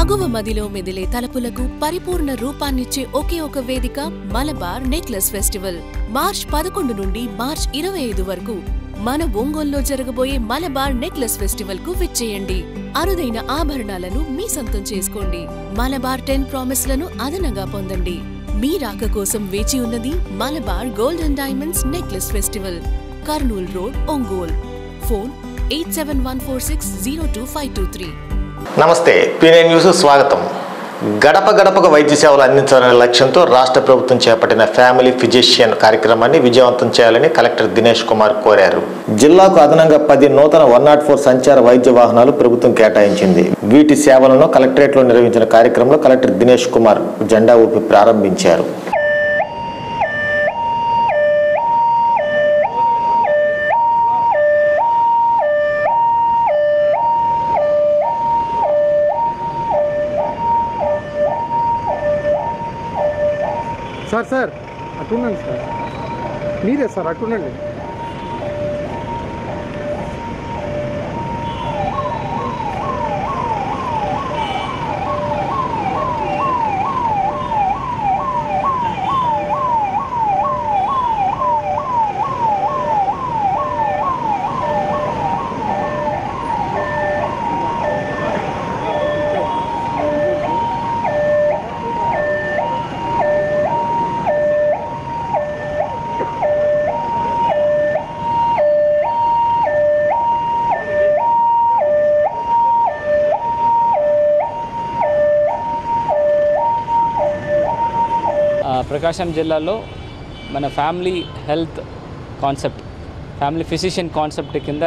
మగువ మదిలో మెదిలే తలపులకు పరిపూర్ణ రూపాన్నిచ్చే ఒకే ఒక వేదిక మలబార్ నెక్లెస్ ఫెస్టివల్ మార్చ్ పదకొండు నుండి మార్చ్ ఇరవై ఐదు వరకు మన ఒంగోల్లో జరగబోయే మలబార్ నెక్లెస్ ఫెస్టివల్ కు విచ్చేయండి అరుదైన ఆభరణాలను మీ సొంతం చేసుకోండి మలబార్ టెన్ ప్రామిస్లను అదనంగా పొందండి మీ రాక కోసం వేచి ఉన్నది Malabar Gold and Diamonds necklace festival Kurnool road Ongole phone eight seven one four six zero two five two three నమస్తే పీనే న్యూస్ స్వాగతం గడప గడపకు వైద్య సేవలు అందించాలనే లక్ష్యంతో రాష్ట్ర ప్రభుత్వం చేపట్టిన ఫ్యామిలీ ఫిజిషియన్ కార్యక్రమాన్ని విజయవంతం చేయాలని కలెక్టర్ దినేష్ కుమార్ కోరారు జిల్లాకు అదనంగా పది నూతన వన్ నాట్ ఫోర్ సంచార వైద్య వాహనాలు ప్రభుత్వం కేటాయించింది వీటి సేవలను కలెక్టరేట్లో నిర్వహించిన కార్యక్రమంలో కలెక్టర్ దినేష్ కుమార్ జెండా ఊపి ప్రారంభించారు సార్ సార్ అటుండండి సార్ మీరే సార్ అటుండండి ఆ, ప్రకాశం జిల్లాలో మన family health concept family physician concept కింద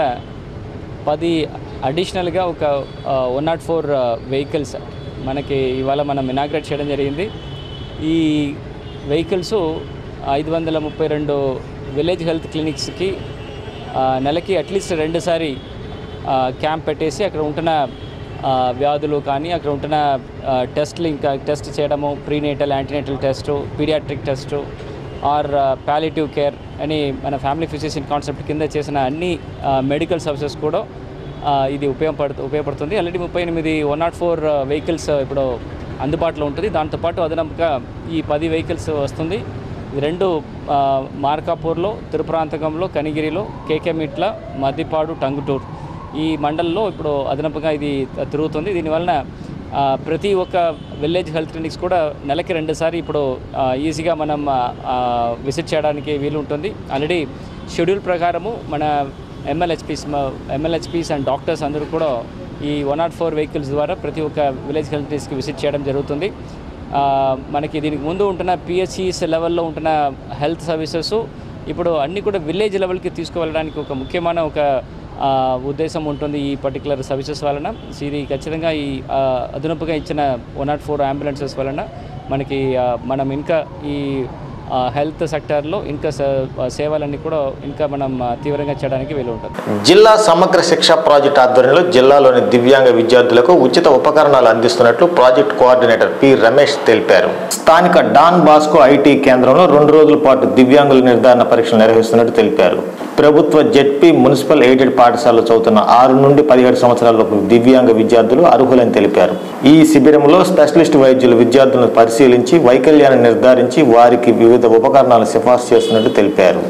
పది అడిషనల్గా ఒక వన్ నాట్ ఫోర్ వెహికల్స్ మనకి ఇవాళ మనం ఇనాగ్రేట్ చేయడం జరిగింది ఈ వెహికల్స్ ఐదు వందల ముప్పై రెండు విలేజ్ హెల్త్ క్లినిక్స్కి ఆ, నెలకి అట్లీస్ట్ రెండుసారి ఆ, క్యాంప్ పెట్టేసి అక్కడ ఉంటున్న ఆ, వ్యాధులు కానీ అక్కడ ఉంటున్న ఆ, టెస్ట్లు ఇంకా టెస్ట్ చేయడము prenatal antenatal test paediatric test or palliative care అని మన ఫ్యామిలీ ఫిజిషియన్ కాన్సెప్ట్ కింద చేసిన అన్ని మెడికల్ సర్వీసెస్ కూడా ఆ, ఇది ఉపయోగపడుతు ఉపయోగపడుతుంది ఆల్రెడీ ముప్పై ఎనిమిది వన్ నాట్ ఫోర్ వెహికల్స్ ఇప్పుడు అందుబాటులో ఉంటుంది దాంతోపాటు అదనంగా ఈ పది వెహికల్స్ వస్తుంది ఇది రెండు ఆ, మార్కాపూర్లో తిరుపరాంతకంలో కనిగిరిలో కేకేమిట్ల మద్దిపాడు టంగుటూరు ఈ మండలంలో ఇప్పుడు అదనపుగా ఇది తిరుగుతుంది దీనివలన ఆ, ప్రతి ఒక్క విలేజ్ హెల్త్ క్లినిక్స్ కూడా నెలకి రెండుసారి ఇప్పుడు ఆ, ఈజీగా మనం విజిట్ చేయడానికి వీలు ఉంటుంది ఆల్రెడీ షెడ్యూల్ ప్రకారము మన ఎంఎల్హెచ్పీస్ ఎంఎల్హెచ్పీస్ అండ్ డాక్టర్స్ అందరూ కూడా ఈ వన్ నాట్ ఫోర్ వెహికల్స్ ద్వారా ప్రతి ఒక్క విలేజ్ హెల్త్ క్లినిక్స్కి విజిట్ చేయడం జరుగుతుంది ఆ, మనకి దీనికి ముందు ఉంటున్న పిహెచ్సిస్ లెవెల్లో ఉంటున్న హెల్త్ సర్వీసెస్ ఇప్పుడు అన్నీ కూడా విలేజ్ లెవెల్కి తీసుకువెళ్ళడానికి ఒక ముఖ్యమైన ఒక ఆ, ఉద్దేశం ఉంటుంది ఈ పర్టికులర్ సర్వీసెస్ వలన సో ఇది ఖచ్చితంగా ఈ ఆ, అదనపుగా ఇచ్చిన వన్ నాట్ ఫోర్ అంబులెన్సెస్ వలన మనకి ఆ, మనం ఇంకా ఈ హెల్త్ సెక్టార్లో ఇంకా స- సేవలన్నీ కూడా ఇంకా మనం ఆ, తీవ్రంగా చేయడానికి వీలు ఉంటుంది జిల్లా సమగ్ర శిక్ష ప్రాజెక్ట్ ఆధ్వర్యంలో జిల్లాలోని దివ్యాంగ విద్యార్థులకు ఉచిత ఉపకరణాలు అందిస్తున్నట్లు ప్రాజెక్ట్ కోఆర్డినేటర్ పి రమేష్ తెలిపారు స్థానిక డాన్ బాస్కో ఐటీ కేంద్రంలో రెండు రోజుల పాటు దివ్యాంగుల నిర్ధారణ పరీక్షలు నిర్వహిస్తున్నట్టు తెలిపారు ప్రభుత్వ జెడ్పీ మున్సిపల్ ఎయిడెడ్ పాఠశాలలో చదువుతున్న ఆరు నుండి పదిహేడు సంవత్సరాలలోపు దివ్యాంగ విద్యార్థులు అర్హులని తెలిపారు ఈ శిబిరంలో స్పెషలిస్ట్ వైద్యులు విద్యార్థులను పరిశీలించి వైకల్యాన్ని నిర్ధారించి వారికి వివిధ ఉపకరణాలు సిఫార్సు చేస్తున్నట్టు తెలిపారు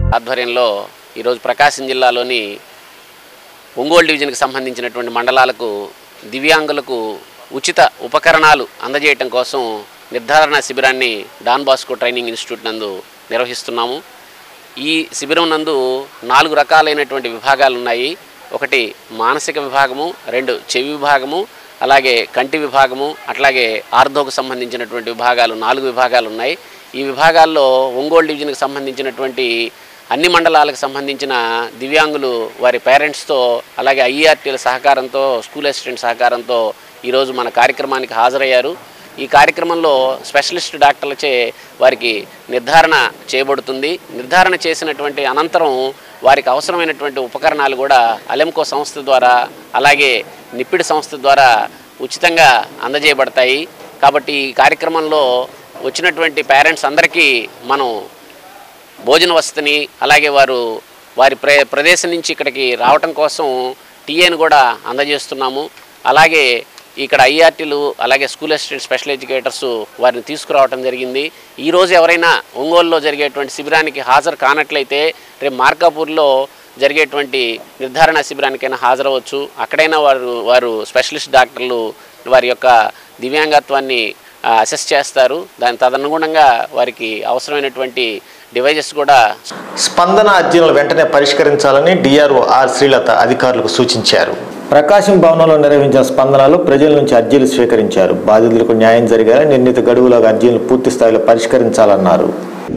ఆధ్వర్యంలో ఈరోజు ప్రకాశం జిల్లాలోని ఒంగోలు డివిజన్కి సంబంధించినటువంటి మండలాలకు దివ్యాంగులకు ఉచిత ఉపకరణాలు అందజేయటం కోసం నిర్ధారణ శిబిరాన్ని డాన్ బాస్కో ట్రైనింగ్ ఇన్స్టిట్యూట్ నందు నిర్వహిస్తున్నాము ఈ శిబిరం నందు నాలుగు రకాలైనటువంటి విభాగాలు ఉన్నాయి ఒకటి మానసిక విభాగము రెండు చెవి విభాగము అలాగే కంటి విభాగము అట్లాగే ఆర్థోకు సంబంధించినటువంటి విభాగాలు నాలుగు విభాగాలు ఉన్నాయి ఈ విభాగాల్లో ఒంగోలు డివిజన్కి సంబంధించినటువంటి అన్ని మండలాలకు సంబంధించిన దివ్యాంగులు వారి పేరెంట్స్తో అలాగే ఐఈఆర్టీల సహకారంతో స్కూల్ అసిస్టెంట్ సహకారంతో ఈరోజు మన కార్యక్రమానికి హాజరయ్యారు ఈ కార్యక్రమంలో స్పెషలిస్ట్ డాక్టర్లచే వారికి నిర్ధారణ చేయబడుతుంది నిర్ధారణ చేసినటువంటి అనంతరం వారికి అవసరమైనటువంటి ఉపకరణాలు కూడా అలెంకో సంస్థ ద్వారా అలాగే నిప్పిడి సంస్థ ద్వారా ఉచితంగా అందజేయబడతాయి కాబట్టి ఈ కార్యక్రమంలో వచ్చినటువంటి పేరెంట్స్ అందరికీ మనం భోజన వసతిని అలాగే వారు వారి ప్ర ప్రదేశం నుంచి ఇక్కడికి రావటం కోసం టీఏను కూడా అందజేస్తున్నాము అలాగే ఇక్కడ ఐఆర్టీలు అలాగే స్కూల్ అసిస్టెంట్ స్పెషల్ ఎడ్యుకేటర్స్ వారిని తీసుకురావటం జరిగింది ఈరోజు ఎవరైనా ఒంగోలులో జరిగేటువంటి శిబిరానికి హాజరు కానట్లయితే రేపు మార్కాపూర్లో జరిగేటువంటి నిర్ధారణ శిబిరానికైనా హాజరవచ్చు అక్కడైనా వారు వారు స్పెషలిస్ట్ డాక్టర్లు వారి యొక్క దివ్యాంగత్వాన్ని ఆ, అసెస్ చేస్తారు దాని తదనుగుణంగా వారికి అవసరమైనటువంటి డివైజెస్ కూడా స్పందన అర్జీలను వెంటనే పరిష్కరించాలని డిఆర్ఓ ఆర్ శ్రీలత అధికారులకు సూచించారు ప్రకాశం భవనంలో నిర్వహించిన స్పందనలో ప్రజల నుంచి అర్జీలు స్వీకరించారు బాధితులకు న్యాయం జరిగేలా నిర్ణీత గడువులోగా అర్జీలను పూర్తి స్థాయిలో పరిష్కరించాలన్నారు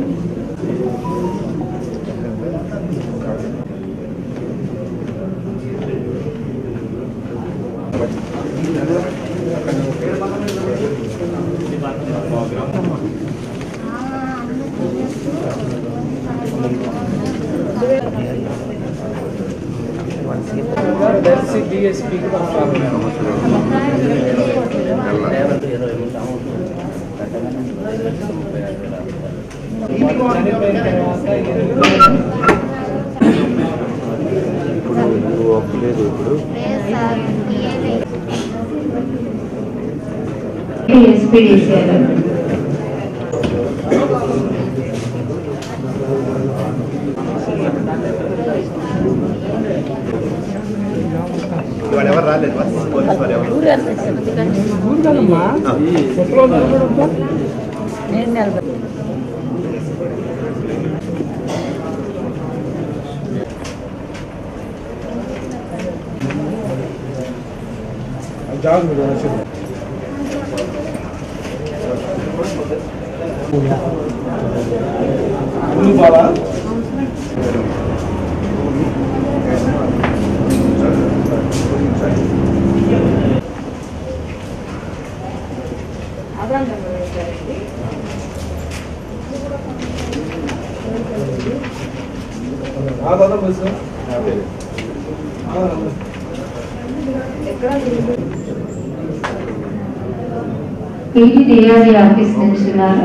పీటీ డిఆర్ఈ ఆఫీస్ నుంచి ఉన్నారు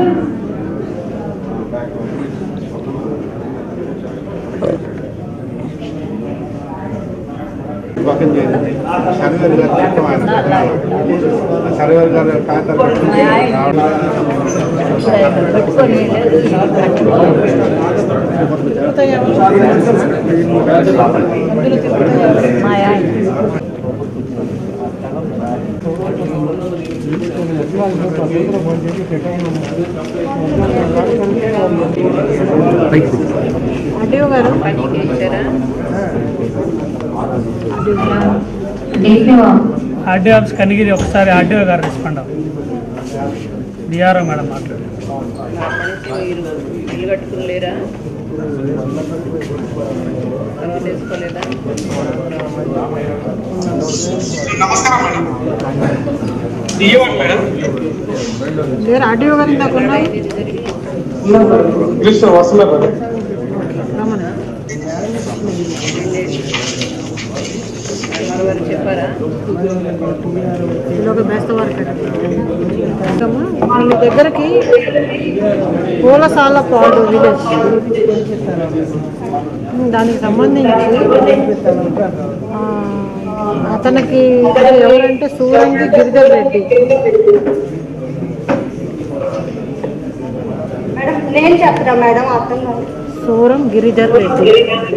పక్కన చేయండి సర్వేర్ గారు చెప్తామని సర్వేర్ గారు ఖాతాలు పెట్టుకుని డిపిఓ ఆర్డీ ఆఫీస్ కనిగిరి ఒకసారి ఆర్డీఓ గారు రెస్పాండ్ అవ్వండి డిఆర్ఓ మేడం మాట్లాడు ఇల్లు కట్టుకునిలేరా తర్వాత వేసుకోలేదా లేరు ఆర్డీఓ గారు ఇందాక ఉన్నారు రమణ మరోవారు చెప్పారా ఇదొక బెస్ట్ వర్క్ వాళ్ళ దగ్గరికి పూలసాల పాడు విలేజ్ దానికి సంబంధించి ఆ, అతనికి ఎవరంటే సూరంగి గిరిధర్ రెడ్డి నేను చెప్తా మేడం అర్థం కాదు సూరం గిరిధర్ రెడ్డి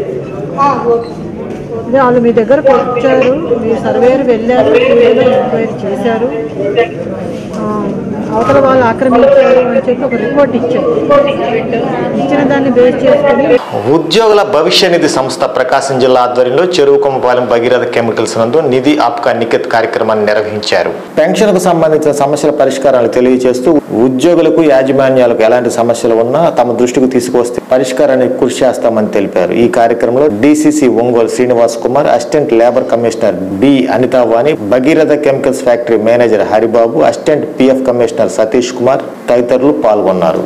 అదే వాళ్ళు మీ దగ్గరకు వచ్చారు మీ సర్వేరు వెళ్ళారు ఫీల్డ్లో ఎంక్వైరీ చేశారు ఆ, అవతల వాళ్ళు ఆక్రమించారు అని చెప్పి ఒక రిపోర్ట్ ఇచ్చారు ఇచ్చిన దాన్ని బేస్ చేసుకుని ఉద్యోగుల భవిష్య నిధి సంస్థ ప్రకాశం జిల్లా ఆధ్వర్యంలో చెరువు కొమ్మపాలెం భగీరథ కెమికల్స్ నందు నిధి ఆప్కా నిఖిత్ కార్యక్రమాన్ని నిర్వహించారు పెన్షన్ కు సంబంధించిన సమస్యల పరిష్కారాలు తెలియజేస్తూ ఉద్యోగులకు యాజమాన్యాలకు ఎలాంటి సమస్యలు ఉన్నా తమ దృష్టికి తీసుకువస్తే పరిష్కారానికి కృషి చేస్తామని తెలిపారు ఈ కార్యక్రమంలో DCC Ongole Srinivas Kumar assistant labour commissioner B Anithavani Bhagiratha Chemicals factory manager Haribabu assistant PF commissioner Satish Kumar తదితరులు పాల్గొన్నారు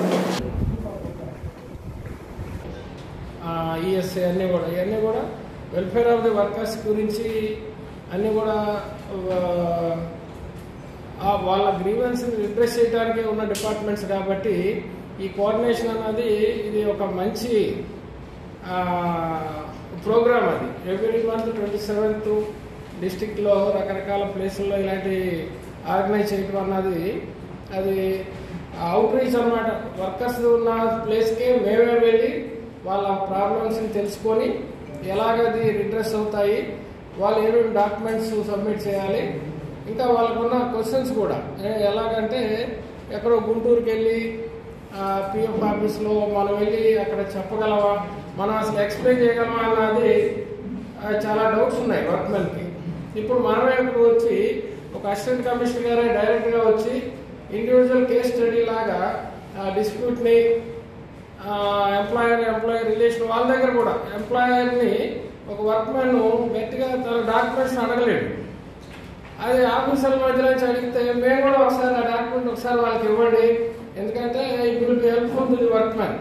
ఈఎస్ఐ అన్నీ కూడా ఇవన్నీ కూడా వెల్ఫేర్ ఆఫ్ ది వర్కర్స్ గురించి అన్నీ కూడా ఆ, ఆ వాళ్ళ గ్రీవెన్స్ రిప్రెస్ చేయడానికి ఉన్న డిపార్ట్మెంట్స్ కాబట్టి ఈ కోఆర్డినేషన్ అన్నది ఇది ఒక మంచి ప్రోగ్రామ్ అది ఎవ్రీ మంత్ ట్వంటీ సెవెంత్ డిస్టిక్లో రకరకాల ప్లేసుల్లో ఇలాంటి ఆర్గనైజ్ చేయడం అన్నది అది అవుట్ రీచ్ అనమాట వర్కర్స్ ఉన్న ప్లేస్కి మేమే వెళ్ళి వాళ్ళ ప్రాబ్లమ్స్ని తెలుసుకొని ఎలాగది రిడ్రెస్ అవుతాయి వాళ్ళు ఏమేమి డాక్యుమెంట్స్ సబ్మిట్ చేయాలి ఇంకా వాళ్ళకున్న క్వశ్చన్స్ కూడా ఏ- ఎలాగంటే ఎక్కడో గుంటూరుకి వెళ్ళి పిఎఫ్ ఆఫీస్లో మనం వెళ్ళి అక్కడ చెప్పగలమా మనం అసలు ఎక్స్ప్లెయిన్ చేయగలమా అన్నది ఆ, చాలా డౌట్స్ ఉన్నాయి వర్క్మెన్కి ఇప్పుడు మనమే ఇప్పుడు వచ్చి ఒక అసిస్టెంట్ కమిషనర్ గారే డైరెక్ట్గా వచ్చి ఇండివిజువల్ కేస్ స్టడీ లాగా డిస్ప్యూట్ని ఎంప్లాయర్ ఎంప్లాయర్ రిలేషన్ వాళ్ళ దగ్గర కూడా ఎంప్లాయర్ని ఒక వర్క్మెన్ గట్టిగా తన డాక్యుమెంట్స్ అడగలేడు అది ఆఫీసర్ల మధ్యలో నుంచి అడిగితే మేము కూడా ఒకసారి ఆ డాక్యుమెంట్ ఒకసారి వాళ్ళకి ఇవ్వండి ఎందుకంటే ఇప్పుడు హెల్ప్ఫుల్ టు ది వర్క్మెన్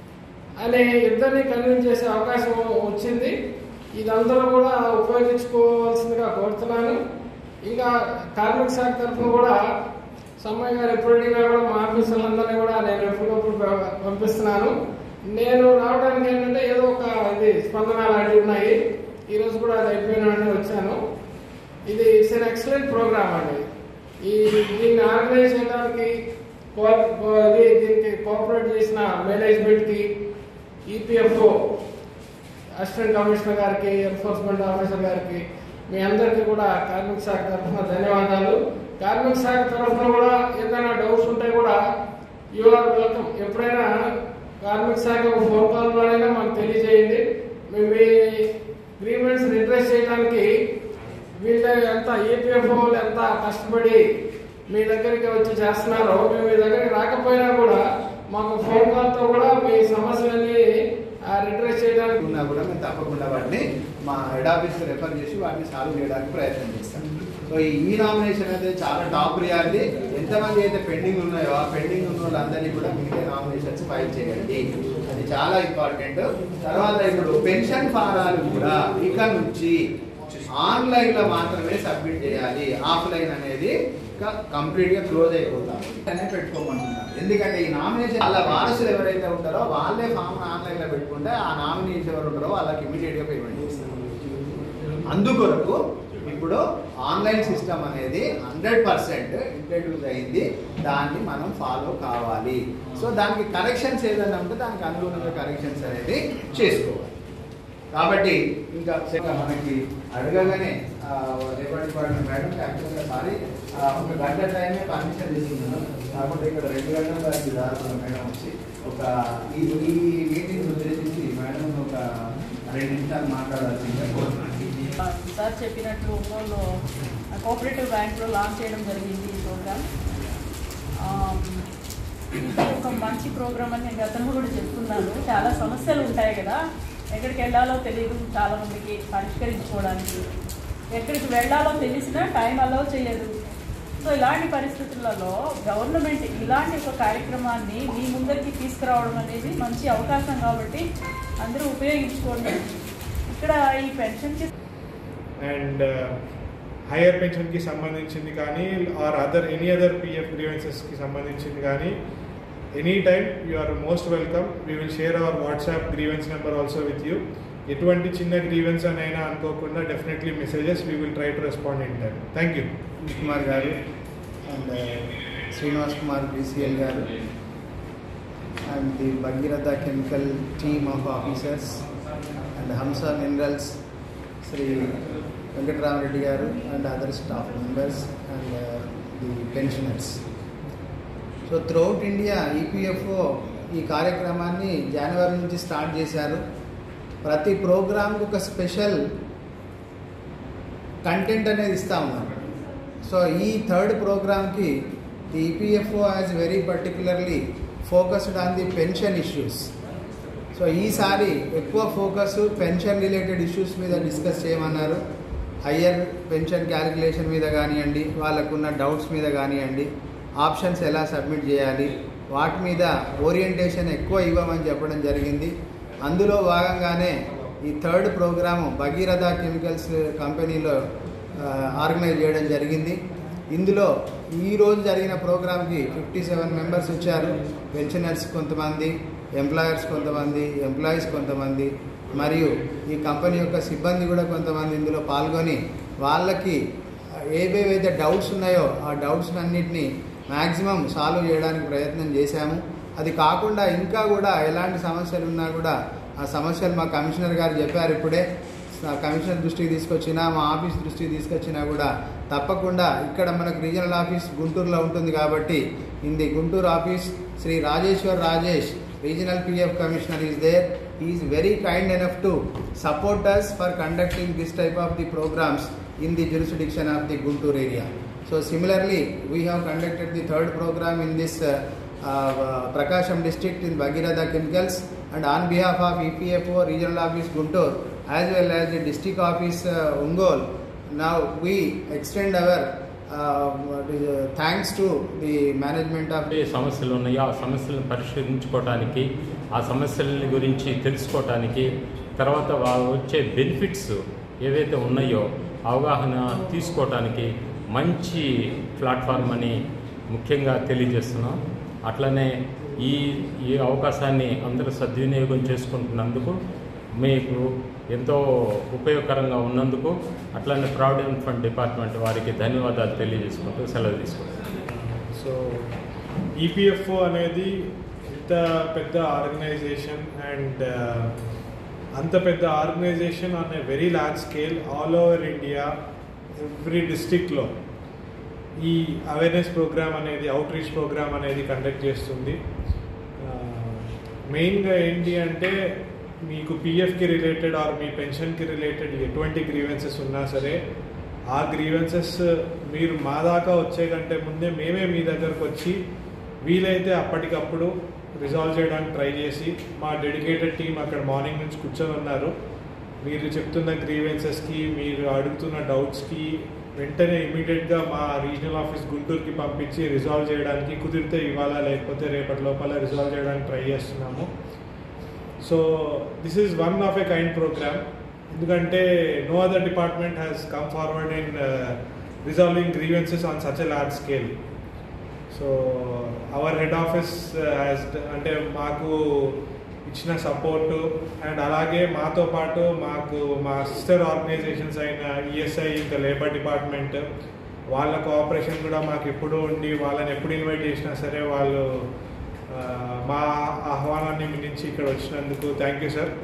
అని ఇద్దరిని కన్విన్స్ చేసే అవకాశం వచ్చింది ఇదందరూ కూడా ఉపయోగించుకోవాల్సిందిగా కోరుతున్నాను ఇంకా కార్మిక శాఖ తరఫున కూడా సమ్మయ్య గారు ఎప్పుడు అడిగినా కూడా మా ఆఫీసర్లందరినీ కూడా నేను ఎప్పటికప్పుడు ప- పంపిస్తున్నాను నేను రావడానికి ఏంటంటే ఏదో ఒక ఇది స్పందన లాంటివి ఉన్నాయి ఈరోజు కూడా అది అయిపోయిన వెంటనే వచ్చాను ఇది ఇట్స్ ఎన్ ఎక్సలెంట్ ప్రోగ్రామ్ అండి ఈ దీన్ని ఆర్గనైజ్ చేయడానికి కో- కో- ఇది దీనికి కోఆపరేట్ చేసిన మేనేజ్మెంట్కి ఈపీఎఫ్ఓ అసిస్టెంట్ కమిషనర్ గారికి ఎన్ఫోర్స్మెంట్ ఆఫీసర్ గారికి మీ అందరికీ కూడా కార్మిక శాఖ తరఫున ధన్యవాదాలు కార్మిక శాఖ తరఫున కూడా ఏదైనా డౌట్స్ ఉంటే కూడా యు ఆర్ వెల్కమ్ ఎప్పుడైనా కార్మిక శాఖ ఫోన్ కాల్ ద్వారానే మాకు తెలియజేయండి మేము మీ గ్రీవెంట్స్ రిడ్రెస్ చేయడానికి వీళ్ళ ఎంత ఈపీఎఫ్ వాళ్ళు ఎంత కష్టపడి మీ దగ్గరికి వచ్చి చేస్తున్నారో మేము మీ దగ్గరికి రాకపోయినా కూడా మాకు ఫోన్ కాల్తో కూడా మీ సమస్యలన్నీ రిడ్రెస్ చేయడానికి ఉన్నా కూడా మేము తప్పకుండా వాటిని మా హెడ్ ఆఫీస్ రెఫర్ చేసి వాటిని సాల్వ్ చేయడానికి ప్రయత్నం చేస్తాం సో ఈ ఈ నామినేషన్ అయితే చాలా టాప్ ప్రియారిటీ ఎంతమంది అయితే పెండింగ్ ఉన్నాయో ఆ పెండింగ్ ఉన్న వాళ్ళందరినీ కూడా మిగతా నామినేషన్స్ ఫైల్ చేయండి అది చాలా ఇంపార్టెంట్ తర్వాత ఇప్పుడు పెన్షన్ ఫారాలు కూడా ఇక నుంచి ఆన్లైన్ లో మాత్రమే సబ్మిట్ చేయాలి ఆఫ్లైన్ అనేది కంప్లీట్ గా క్లోజ్ అయిపోతాం అనే పెట్టుకోమంటున్నారు ఎందుకంటే ఈ నామినేషన్ వాళ్ళ వారసులు ఎవరైతే ఉంటారో వాళ్ళే ఫామ్ ఆన్లైన్ లో పెట్టుకుంటే ఆ నామినేషన్ ఎవరు ఉంటారో వాళ్ళకి ఇమీడియట్ గా పేమెంట్ చేస్తారు అందుకొరకు ఇప్పుడు ఆన్లైన్ సిస్టమ్ అనేది హండ్రెడ్ పర్సెంట్ ఇంట్రడ్యూస్ అయింది దాన్ని మనం ఫాలో కావాలి సో దానికి కరెక్షన్స్ ఏదైనా ఉంటే దానికి అనుగుణంగా కరెక్షన్స్ అనేది చేసుకోవాలి కాబట్టి ఇంకా ఇంకా మనకి అడగగానే ఆ, లేబర్ డిపార్ట్మెంట్ మేడం యాక్చువల్గా సారీ ఆ, ఒక గంట టైమే పర్మిషన్ తీసుకున్నాను కాకపోతే ఇక్కడ రెండు గంటల దానికి దాదాపు మేడం వచ్చి ఒక ఈ ఈ మీటింగ్ ఉద్దేశించి మేడం ఒక రెండు నిమిషాలు మాట్లాడాల్సిందిగా కోరుతున్నాను సార్ చెప్పినట్లు ఒంగోలు కోఆపరేటివ్ బ్యాంక్లో లాంచ్ చేయడం జరిగింది ఈ ప్రోగ్రామ్ ఇది ఒక మంచి ప్రోగ్రామ్ అని నేను గతంలో కూడా చెప్తున్నాను చాలా సమస్యలు ఉంటాయి కదా ఎక్కడికి వెళ్ళాలో తెలియదు చాలా మందికి పరిష్కరించుకోవడానికి ఎక్కడికి వెళ్ళాలో తెలిసినా టైం అలౌ చేయదు సో ఇలాంటి పరిస్థితులలో గవర్నమెంట్ ఇలాంటి ఒక కార్యక్రమాన్ని మీ ముందరికి తీసుకురావడం అనేది మంచి అవకాశం కాబట్టి అందరూ ఉపయోగించుకోండి ఇక్కడ ఈ పెన్షన్కి అండ్ హైయర్ పెన్షన్కి సంబంధించింది కానీ or other any other PF గ్రీవెన్సెస్కి సంబంధించింది కానీ any time you are most welcome we will share our WhatsApp grievance number also with you ఎటువంటి చిన్న గ్రీవెన్స్ అని అయినా అనుకోకుండా definitely messages we will try to respond in time thank you Kumar garu and Srinivas Kumar బీసీఎల్ గారు and the Bhagirath Chemical team of officers and Hamsa Minerals, Sri Venkatraman Reddy garu and other staff members and uh, the pensioners. So throughout India EPFO ఈ కార్యక్రమాన్ని జనవరి నుంచి start చేశారు ప్రతి ప్రోగ్రామ్కి ఒక special content అనేది ఇస్తూ ఉన్నారు సో ఈ థర్డ్ ప్రోగ్రామ్కి the EPFO has very particularly focused on the pension issues so ఈసారి ఎక్కువ ఫోకస్ పెన్షన్ రిలేటెడ్ ఇష్యూస్ మీద డిస్కస్ చేయమన్నారు హయ్యర్ పెన్షన్ క్యాలిక్యులేషన్ మీద కానివ్వండి వాళ్ళకున్న డౌట్స్ మీద కానివ్వండి ఆప్షన్స్ ఎలా సబ్మిట్ చేయాలి వాటి మీద ఓరియంటేషన్ ఎక్కువ ఇవ్వమని చెప్పడం జరిగింది అందులో భాగంగానే ఈ థర్డ్ ప్రోగ్రాము భగీరథ కెమికల్స్ కంపెనీలో ఆర్గనైజ్ చేయడం జరిగింది ఇందులో ఈ రోజు జరిగిన ప్రోగ్రామ్కి ఫిఫ్టీ సెవెన్ మెంబర్స్ వచ్చారు పెన్షనర్స్ కొంతమంది ఎంప్లాయర్స్ కొంతమంది ఎంప్లాయీస్ కొంతమంది మరియు ఈ కంపెనీ యొక్క సిబ్బంది కూడా కొంతమంది ఇందులో పాల్గొని వాళ్ళకి ఏవేవైతే డౌట్స్ ఉన్నాయో ఆ డౌట్స్ అన్నింటినీ మ్యాక్సిమం సాల్వ్ చేయడానికి ప్రయత్నం చేశాము అది కాకుండా ఇంకా కూడా ఎలాంటి సమస్యలు ఉన్నా కూడా ఆ సమస్యలు మా కమిషనర్ గారు చెప్పారు ఇప్పుడే ఆ కమిషనర్ దృష్టికి తీసుకొచ్చినా మా ఆఫీస్ దృష్టికి తీసుకొచ్చినా కూడా తప్పకుండా ఇక్కడ మనకు రీజనల్ ఆఫీస్ గుంటూరులో ఉంటుంది కాబట్టి in the Guntur office Shri Rajeshwar Rajesh regional PF commissioner is there is very kind enough to support us for conducting this type of the programmes in the jurisdiction of the Guntur area. So similarly, we have conducted the third program in this uh, uh, Prakasham district in Bhagirath Chemicals and on behalf of EPFO Regional Office Guntur as well as the district office uh, Ungol, now we extend our uh, what is, uh, thanks to the management of ఏ సమస్యలు ఉన్నాయో ఆ సమస్యలను పరిష్కరించుకోవటానికి ఆ సమస్యల గురించి తెలుసుకోవటానికి తర్వాత వా- వచ్చే బెనిఫిట్స్ ఏవైతే ఉన్నాయో అవగాహన తీసుకోవటానికి మంచి ప్లాట్ఫామ్ అని ముఖ్యంగా తెలియజేస్తున్నాం అట్లనే ఈ ఈ అవకాశాన్ని అందరూ సద్వినియోగం చేసుకుంటున్నందుకు మీకు ఎంతో ఉపయోగకరంగా ఉన్నందుకు అట్లనే ప్రావిడెంట్ ఫండ్ డిపార్ట్మెంట్ వారికి ధన్యవాదాలు తెలియజేసుకుంటూ సెలవు తీసుకుంటాం సో ఈపీఎఫ్ఓ అనేది ఇంత పెద్ద ఆర్గనైజేషన్ అండ్ అంత పెద్ద organisation on a very large scale all over India every డిస్టిక్లో ఈ అవేర్నెస్ ప్రోగ్రామ్ అనేది అవుట్ రీచ్ ప్రోగ్రామ్ అనేది కండక్ట్ చేస్తుంది మెయిన్గా ఏంటి అంటే మీకు పిఎఫ్కి రిలేటెడ్ ఆర్ మీ పెన్షన్కి రిలేటెడ్ ఎటువంటి గ్రీవెన్సెస్ ఉన్నా సరే ఆ గ్రీవెన్సెస్ మీరు మా దాకా వచ్చే కంటే ముందే మేమే మీ దగ్గరకు వచ్చి వీలైతే అప్పటికప్పుడు రిజాల్వ్ చేయడానికి ట్రై చేసి మా డెడికేటెడ్ టీం అక్కడ మార్నింగ్ నుంచి కూర్చొని ఉన్నారు మీరు చెప్తున్న గ్రీవెన్సెస్కి మీరు అడుగుతున్న డౌట్స్కి వెంటనే ఇమీడియట్గా మా రీజనల్ ఆఫీస్ గుంటూరుకి పంపించి రిజాల్వ్ చేయడానికి కుదిరితే ఇవాళ లేకపోతే రేపటి లోపల రిజాల్వ్ చేయడానికి ట్రై చేస్తున్నాము so this is one of a kind programme ఎందుకంటే no other department has come forward in resolving grievances on such a large scale so our head office has అంటే మాకు ఇచ్చిన సపోర్టు అండ్ అలాగే మాతో పాటు మాకు మా సిస్టర్ ఆర్గనైజేషన్స్ అయిన ఈఎస్ఐ ఇంకా లేబర్ డిపార్ట్మెంట్ వాళ్ళ కోఆపరేషన్ కూడా మాకు ఎప్పుడు ఉండి వాళ్ళని ఎప్పుడు ఇన్వైట్ చేసినా సరే వాళ్ళు ఆ, మా ఆహ్వానాన్ని మించి ఇక్కడ వచ్చినందుకు thank you sir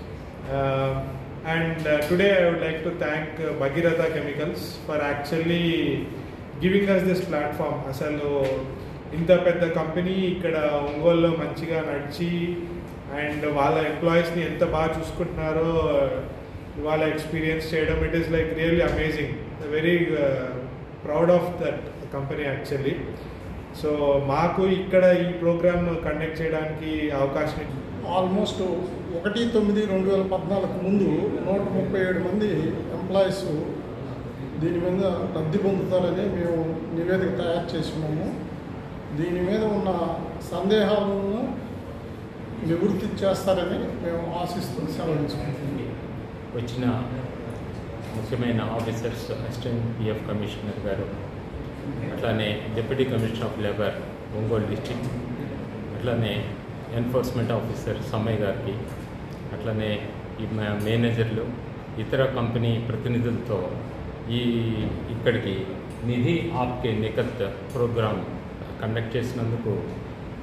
and today I would like to thank Bhagiratha chemicals for actually giving us this platform అసలు ఇంత పెద్ద కంపెనీ ఇక్కడ ఒంగోలులో మంచిగా నడిచి అండ్ వాళ్ళ ఎంప్లాయీస్ని ఎంత బాగా చూసుకుంటున్నారో వాళ్ళ ఎక్స్పీరియన్స్ చేయడం it is like really amazing very proud of that company actually so మాకు ఇక్కడ ఈ ప్రోగ్రామ్ కండక్ట్ చేయడానికి అవకాశం ఇచ్చింది ఆల్మోస్ట్ ఒకటి తొమ్మిది రెండు వేల పద్నాలుగు ముందు నూట ముప్పై ఏడు మంది ఎంప్లాయీస్ దీని మీద లబ్ధి పొందుతారని మేము నివేదిక తయారు చేస్తున్నాము దీని మీద ఉన్న సందేహాలను నివృత్తి చేస్తారని మేము ఆశిస్తూ సెలవించుకుంటున్నాం వచ్చిన ముఖ్యమైన officers assistant PF commissioner garu అట్లానే deputy commissioner of labour Ongole district అట్లానే ఎన్ఫోర్స్మెంట్ ఆఫీసర్ సమ్మయ్య గారికి అట్లనే ఈ మా- మేనేజర్లు ఇతర కంపెనీ ప్రతినిధులతో ఈ ఇక్కడికి నిధి ఆప్కే నికత్ ప్రోగ్రాం కండక్ట్ చేసినందుకు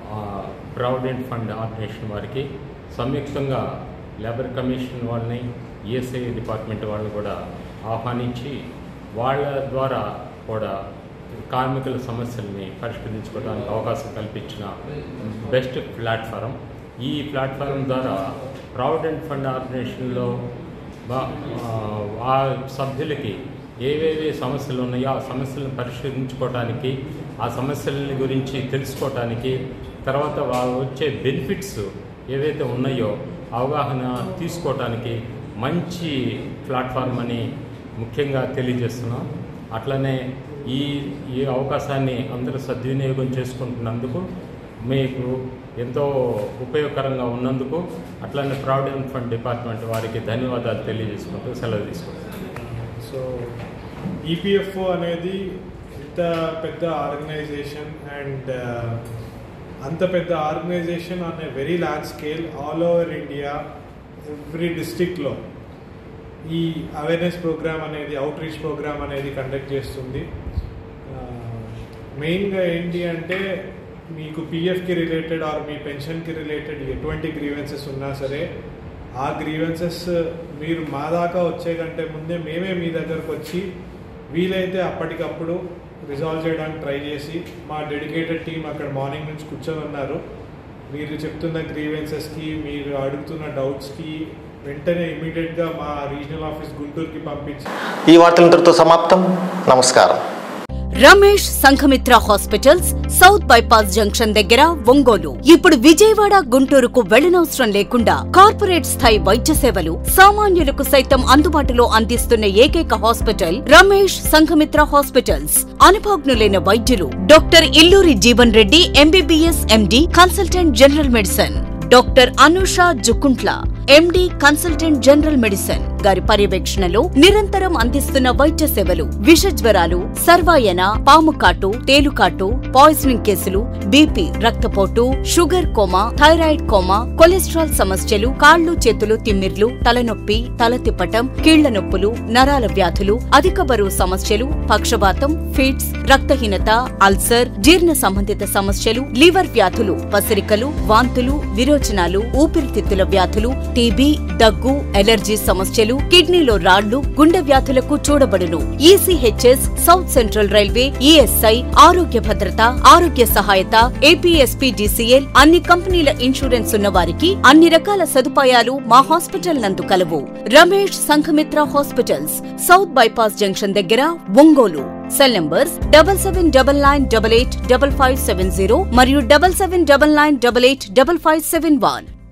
ఆ, ప్రావిడెంట్ ఫండ్ ఆర్గనైజేషన్ వారికి సంయుక్తంగా లేబర్ కమిషన్ వాళ్ళని ఈఎస్ఐ డిపార్ట్మెంట్ వాళ్ళని కూడా ఆహ్వానించి వాళ్ళ ద్వారా కూడా కార్మికుల సమస్యల్ని పరిష్కరించుకోవడానికి అవకాశం కల్పించిన బెస్ట్ ప్లాట్ఫారం ఈ ప్లాట్ఫారం ద్వారా ప్రావిడెంట్ ఫండ్ ఆర్గనైజేషన్లో బా- ఆ, ఆ సభ్యులకి ఏవేవి సమస్యలు ఉన్నాయో ఆ సమస్యలను పరిష్కరించుకోవడానికి ఆ సమస్యల గురించి తెలుసుకోవటానికి తర్వాత వాళ్ళు వచ్చే బెనిఫిట్స్ ఏవైతే ఉన్నాయో అవగాహన తీసుకోవటానికి మంచి ప్లాట్ఫామ్ అని ముఖ్యంగా తెలియజేస్తున్నాం అట్లనే ఈ ఈ అవకాశాన్ని అందరూ సద్వినియోగం చేసుకుంటున్నందుకు మీకు ఎంతో ఉపయోగకరంగా ఉన్నందుకు అట్లనే ప్రావిడెంట్ ఫండ్ డిపార్ట్మెంట్ వారికి ధన్యవాదాలు తెలియజేసుకుంటూ సెలవు తీసుకుంటాం సో ఈపీఎఫ్ఓ అనేది ఇంత పెద్ద ఆర్గనైజేషన్ అండ్ అంత పెద్ద organisation on a very large scale all over India every డిస్టిక్లో ఈ అవేర్నెస్ ప్రోగ్రామ్ అనేది అవుట్ రీచ్ ప్రోగ్రామ్ అనేది కండక్ట్ చేస్తుంది మెయిన్గా ఏంటి అంటే మీకు పిఎఫ్కి రిలేటెడ్ ఆర్ మీ పెన్షన్కి రిలేటెడ్ ఎటువంటి గ్రీవెన్సెస్ ఉన్నా సరే ఆ గ్రీవెన్సెస్ మీరు మా దాకా వచ్చే కంటే ముందే మేమే మీ దగ్గరకు వచ్చి వీలైతే అప్పటికప్పుడు రిజాల్వ్ చేయడానికి ట్రై చేసి మా డెడికేటెడ్ టీం అక్కడ మార్నింగ్ నుంచి కూర్చొని ఉన్నారు మీరు చెప్తున్న గ్రీవెన్సెస్కి మీరు అడుగుతున్న డౌట్స్కి వెంటనే ఇమీడియట్గా మా రీజనల్ ఆఫీస్ గుంటూరుకి పంపించి ఈ వార్తలు ఇంతటితో సమాప్తం నమస్కారం Ramesh Sanghamitra hospitals south bypass junction దగ్గర ఒంగోలు ఇప్పుడు విజయవాడ గుంటూరుకు వెళ్లనవసరం లేకుండా కార్పొరేట్ స్థాయి వైద్య సేవలు సామాన్యులకు సైతం అందుబాటులో అందిస్తున్న ఏకైక హాస్పిటల్ రమేష్ సంఘమిత్ర హాస్పిటల్స్ అనుభవజ్ఞులైన వైద్యులు doctor Illuri Jeevan Reddy MBBS MD consultant general medicine doctor Anusha Jukuntla MD consultant general medicine గారి పర్యవేక్షణలో నిరంతరం అందిస్తున్న వైద్య సేవలు విష జ్వరాలు సర్వాయన పాము కాటు తేలుకాటు పాయిజనింగ్ కేసులు బీపీ రక్తపోటు sugar coma thyroid coma cholesterol సమస్యలు కాళ్లు చేతులు తిమ్మిర్లు తలనొప్పి తల తిప్పటం కీళ్ల నొప్పులు నరాల వ్యాధులు అధిక బరువు సమస్యలు పక్షవాతం ఫిట్స్ రక్తహీనత అల్సర్ జీర్ణ సంబంధిత సమస్యలు లివర్ వ్యాధులు పసిరికలు వాంతులు విరోచనాలు ఊపిరితిత్తుల వ్యాధులు టీబీ దగ్గు ఎలర్జీ సమస్యలు కిడ్నీలో రాళ్లు గుండె వ్యాధులకు చూడబడును ECHS south central railway ESI Arogya Bhadratha ఆరోగ్య సహాయత ఏపీఎస్పీడీసీఎల్ అన్ని కంపెనీల ఇన్సూరెన్స్ ఉన్న వారికి అన్ని రకాల సదుపాయాలు మా హాస్పిటల్ నందు కలవు Ramesh Sanghamitra hospitals south bypass junction దగ్గర Ongole cell numbers double seven double nine double eight double five seven zero మరియు double seven double nine double eight double five seven one